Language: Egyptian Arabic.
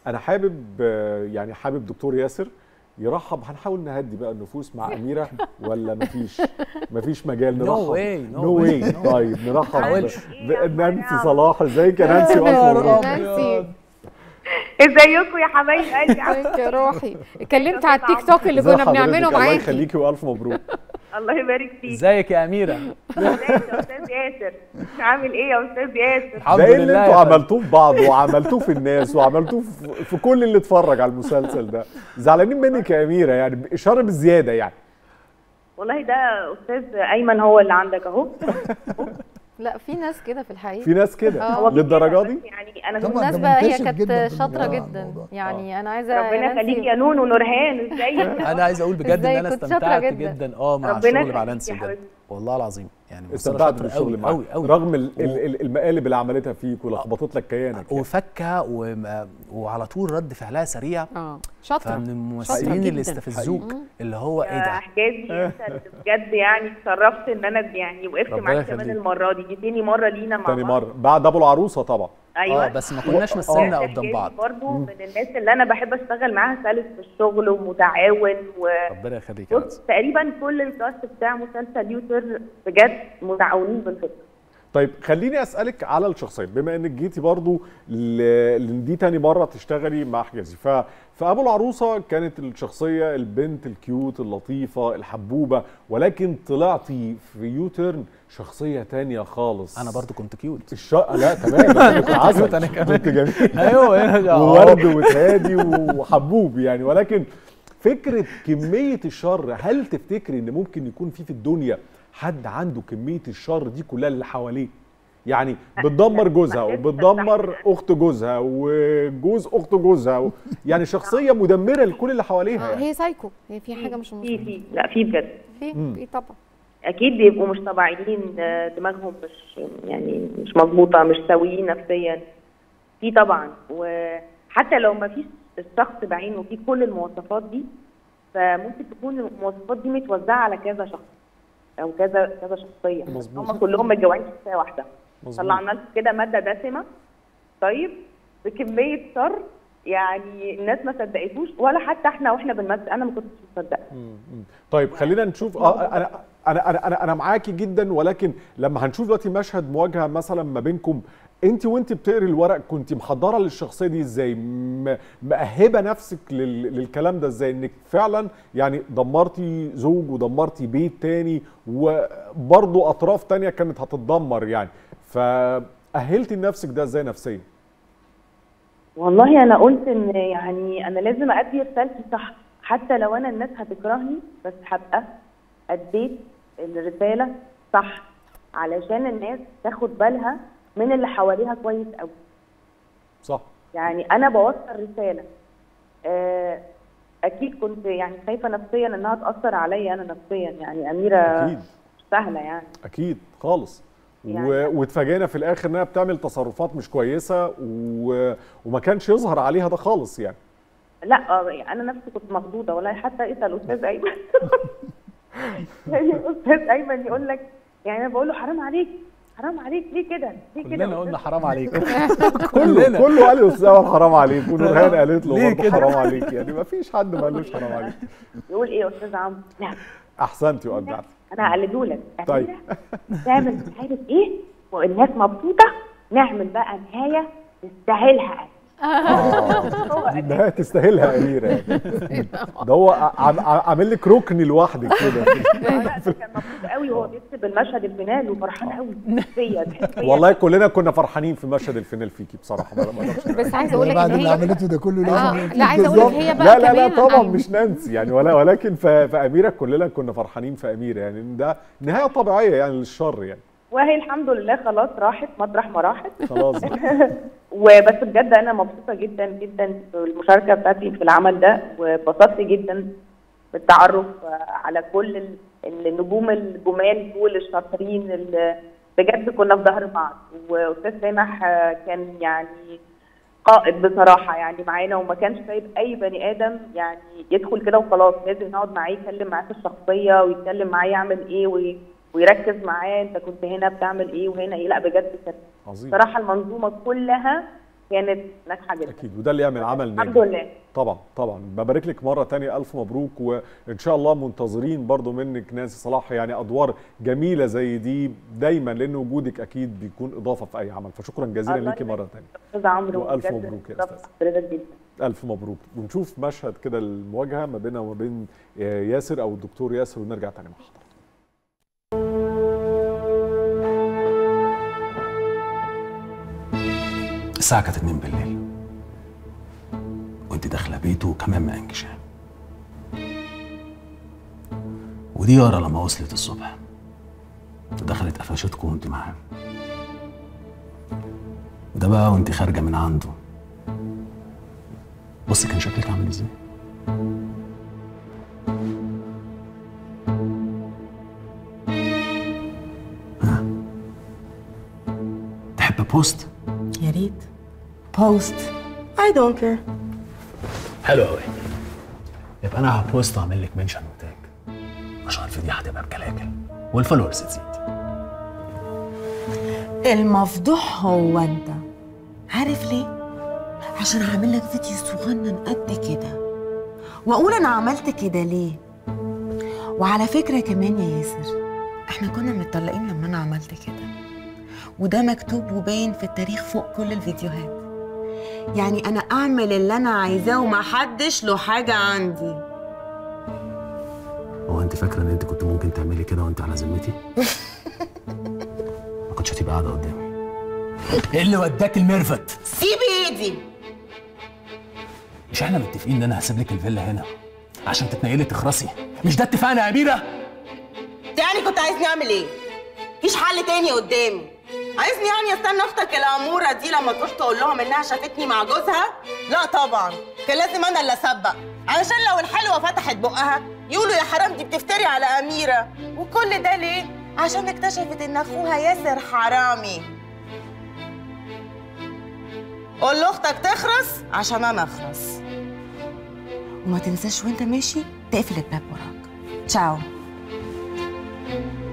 انا حابب آه، يعني حابب دكتور ياسر يرحب هنحاول نهدي بقى النفوس مع اميره ولا مفيش مفيش مجال No نرحب way, no نو واي way, no. طيب نرحب حاولش. ب- بنانسي صلاح ازيك يا نانسي يا والف مبروك نانسي ازيكم يا حبايب قلبي ازيك يا روحي اتكلمت على التيك توك اللي ازي كنا حضرتك؟ بنعمله الله معاكي يخليكي والف مبروك الله يبارك فيك ازيك يا اميره ازيك يا استاذ ياسر عامل ايه يا استاذ ياسر الحمد ده ايه اللي لله انتوا يا فندم. عملتوه في بعض وعملتوه في الناس وعملتوه في, في كل اللي اتفرج على المسلسل ده زعلانين منك يا اميره يعني اشاره بالزياده يعني والله ده استاذ ايمن هو اللي عندك اهو لا في ناس كده في الحقيقه في ناس كده آه. للدرجه بس دي يعني انا طبعاً. كنت بالمناسبه ده هي منتشر كانت جداً في شاطره الموضوع- جدا الموضوع. يعني انا عايزه ربنا يا يخليك نانسي- يا نون ونورهان ازيك انا عايز اقول بجد ان ازاي انا كنت شاطرة استمتعت جدا. جدا اه مع ربنا الشغل يخليك مع يا نانسي بجد حبيبتي. والله العظيم يعني مصطفى استمتعت شاطر بالشغل قوي معاك قوي قوي رغم ال- ال- ال- المقالب اللي عملتها فيك ولخبطت لك كيانك يعني. وفكه وم- وعلى طول رد فعلها سريع اه شاطره فمن شاطرة الممثلين جداً. اللي استفزوك اللي هو ايه يا ده حجازي انت اللي بجد يعني اتشرفت ان انا يعني وقفت ربنا معاك كمان يخليك. المره دي دي تاني مره لينا مع تاني بعض مره بعد ابو العروسه طبعا ايوه اه بس ما كناش مثلنا قدام بعض برضه من الناس اللي انا بحب اشتغل معاها سلس في الشغل ومتعاون و ربنا يخليك يا بص نانسي تقريبا كل الكاست بتاع مسلسل يوتر بجد متعاونين بالفكره طيب خليني اسالك على الشخصيه بما انك جيتي برضو ل- لان دي تاني مره تشتغلي مع حجازي ف فابو العروسه كانت الشخصيه البنت الكيوت اللطيفه الحبوبه ولكن طلعتي في يوترن شخصيه تانية خالص انا برضو كنت كيوت الش... لا تمام أنا كنت عسل أنا كمان. كنت جميل ايوه هنا وورد وهادي وحبوب يعني ولكن فكره كميه الشر هل تفتكري ان ممكن يكون في في الدنيا حد عنده كميه الشر دي كلها اللي حواليه يعني بتدمر جوزها وبتدمر اخت جوزها وجوز اخت جوزها و... يعني شخصيه مدمره لكل اللي حواليها آه يعني. هي سايكو هي في حاجه مش في مظبوطه في لا في بجد في في طبعا اكيد بيبقوا مش طبيعيين آه، دماغهم مش يعني مش مظبوطه مش سويين نفسيا في طبعا وحتى لو ما فيش الشخص بعينه فيه كل المواصفات دي فممكن تكون المواصفات دي متوزعه على كذا شخص او كذا كذا شخصيه مظبوط. هم كلهم متجوعين في شخصيه واحده مظبوط. طلعنا لكم كده ماده دسمه طيب بكميه شر يعني الناس ما صدقتوش ولا حتى احنا واحنا بنمثل انا ما كنتش مصدقه طيب خلينا نشوف اه انا انا انا انا, أنا معاكي جدا ولكن لما هنشوف دلوقتي مشهد مواجهه مثلا ما بينكم انت وانت بتقري الورق كنت محضره للشخصيه دي ازاي م- مأهبه نفسك لل... للكلام ده ازاي انك فعلا يعني دمرتي زوج ودمرتي بيت تاني وبرضه اطراف تانية كانت هتتدمر يعني فأهلتي نفسك ده ازاي نفسيا والله انا قلت ان يعني انا لازم ادي رسالتي صح حتى لو انا الناس هتكرهني بس هبقى اديت الرساله صح علشان الناس تاخد بالها من اللي حواليها كويس قوي صح يعني انا بوصل رساله آه، اكيد كنت يعني خايفه نفسيا انها تاثر عليا انا نفسيا يعني اميره اكيد مش سهله يعني اكيد خالص يعني- و... واتفاجئنا في الاخر انها بتعمل تصرفات مش كويسه و... وما كانش يظهر عليها ده خالص يعني لا آه، انا نفسي كنت مخضوضه والله حتى اسال استاذ ايمن يعني استاذ ايمن يقول لك يعني انا بقول له حرام عليك حرام عليك ليه كده ليه كده كلنا يا قلنا أستاذ؟ حرام عليك كله كلنا. كله قال له استاذ حرام عليك ونورهان قالت له ليه برضه كده؟ حرام عليك يعني ما فيش حد ما قالوش حرام عليك يقول ايه يا استاذ عمرو لا احسنتي وابدعتي انا هقلده لك طيب. أميرة تعمل مش عارف ايه والناس مبسوطه نعمل بقى نهايه تستاهلها هو دي النهايه تستاهلها يا اميره يعني. ده هو عم- عم- عامل لك ركن لوحدك كده لا ده كان مبسوط قوي وهو بيكتب المشهد الفينال وفرحان قوي نفسيا نفسياً. والله كلنا كنا فرحانين في مشهد الفينال فيكي بصراحه ما- ما أقدرش بس عايزه اقول لك بعد ان اللي هي عملته ده كله آه، لازم لا عايزه اقول لك هي بقى لا لا لا كمان طبعا أيوة. مش نانسي يعني ولا ولكن في, في اميره كلنا كنا فرحانين في اميره يعني إن ده نهايه طبيعيه يعني للشر يعني وهي الحمد لله خلاص راحت مطرح ما راحت خلاص بقى. وبس بجد انا مبسوطه جدا جدا بالمشاركه بتاعتي في العمل ده واتبسطت جدا بالتعرف على كل ال- النجوم الجمال دول الشاطرين اللي بجد كنا في ظهر بعض واستاذ سامح كان يعني قائد بصراحه يعني معانا وما كانش سايب اي بني ادم يعني يدخل كده وخلاص لازم نقعد معاه يتكلم معاه في الشخصيه ويتكلم معاه يعمل ايه وي- ويركز معاه انت كنت هنا بتعمل ايه وهنا ايه لا بجد كانت عظيم صراحه المنظومه كلها كانت ناجحه جدا اكيد وده اللي يعمل عمل الحمد ناجح لله طبعا طبعا ببارك لك مره تانية الف مبروك وان شاء الله منتظرين برضو منك نانسي صلاح يعني ادوار جميله زي دي دايما لان وجودك اكيد بيكون اضافه في اي عمل فشكرا جزيلا الله ليكي يبارك مره تانية استاذ عمرو وألف بجد مبروك يا شرف أستاذ. حضرتك جدا الف مبروك ونشوف مشهد كده المواجهه ما بيننا وما بين ياسر او الدكتور ياسر ونرجع تاني مع حضرتك الساعة كانت 2 بالليل وانت داخلة بيته وكمان ما انكشام ودي يارا لما وصلت الصبح دخلت قفشتكم وانت معاه وده بقى وانت خارجة من عنده بص كان شكلك عامل ازاي ها تحب بوست يا ريت بوست اي دونت كير حلو قوي يبقى انا هبوست واعمل لك منشن وتاج عشان الفيديو هتبقى بكلاكل والفولورز تزيد المفضوح هو انت عارف ليه عشان هعمل لك فيديو صغنن قد كده واقول انا عملت كده ليه وعلى فكره كمان يا ياسر احنا كنا متطلقين لما انا عملت كده وده مكتوب وباين في التاريخ فوق كل الفيديوهات يعني انا اعمل اللي انا عايزاه ومحدش له حاجه عندي هو انت فاكره ان انت كنت ممكن تعملي كده وانت على ذمتي ما كنتش هتبقى قاعده قدامي ايه اللي وداك المرفت سيب ايدي مش احنا متفقين ان انا هسيب لك الفيلا هنا عشان تتنقلي تخرسي مش ده اتفقنا يا اميره يعني كنت عايزني اعمل ايه؟ مفيش حل تاني قدامي عايزني يعني استنى اختك الاموره دي لما تروح تقول لهم انها شافتني مع جوزها؟ لا طبعا كان لازم انا اللي اسبق علشان لو الحلوه فتحت بقها يقولوا يا حرام دي بتفتري على اميره وكل ده ليه؟ عشان اكتشفت ان اخوها ياسر حرامي قول لاختك تخرس عشان انا اخرس وما تنساش وانت ماشي تقفل الباب وراك تشاو